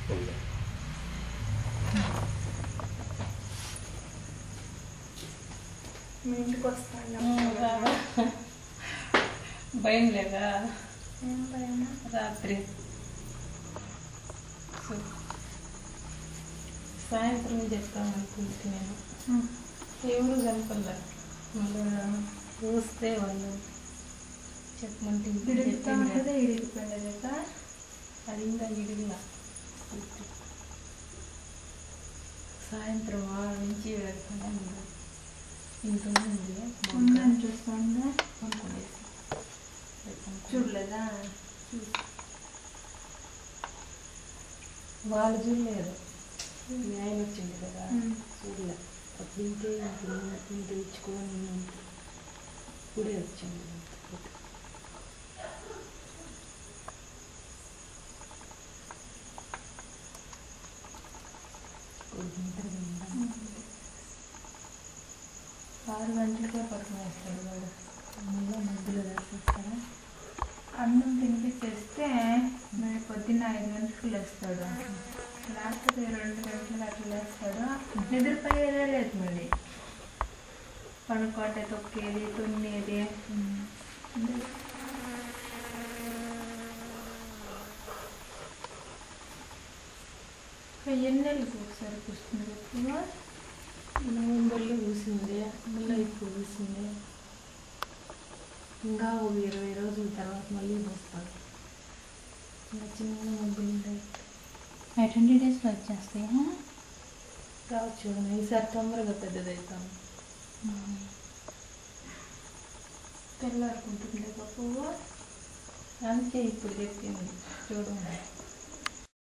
మీ ఇంటికి వస్తాను రావా? భయం లేదా ఏం భయమా రాత్రి సో, సాయంత్రం చెప్తాను అనుకుంటే నేను ఎవరు కనపడలే మళ్ళీ చూస్తే వాళ్ళు చెప్పమంటే ఇంటికి ఇడుగుతా చెప్పింది. ఉంటుందా ఇడిగిపోయింది కదా అది ఇంకా ఇడిగిలా సాయంత్రం ఆరు నుంచి వెళ్తానే ఉంది ఇంత ఉంది ఉందని చూస్తుందా అనుకునేసి చూడలేదా వాళ్ళు చూడలేదు మీ ఆయన వచ్చింది కదా ఉమ్. చూడలే అప్పుడు ఇంకే ఇప్పుడు ఇంత ఇచ్చుకొని ఇప్పుడే వచ్చింది ఆరు గంటలకే పడుకునేస్తాడు వాడు మళ్ళీ మధ్యలో వేసేస్తారా అన్నం తినిపించేస్తే మరి పొద్దున్న ఐదు గంటలకు లేస్తాడు లేకపోతే రెండు గంటలకు అట్లా లేస్తాడు నిద్రపోయేదే లేదు మళ్ళీ పనుకోటే తొక్కేది తున్నేది అంటే ఎన్ని నెలలకు ఒకసారి కూర్చుంది ఎక్కువ నవంబర్లో చూసింది మళ్ళీ ఇప్పుడు చూసింది ఇంకా ఒక ఇరవై రోజుల తర్వాత మళ్ళీ వస్తాడు ఇంకా చిన్న మబ్బులు ఉంటాయి ట్వంటీ డేస్లో వచ్చేస్తాయి రావచ్చు కదా ఈసారి తొందరగా పెద్దదవుతాం తెల్లారుకుంటుంది పువ్వు అందుకే ఇప్పుడు చెప్పింది చూడండి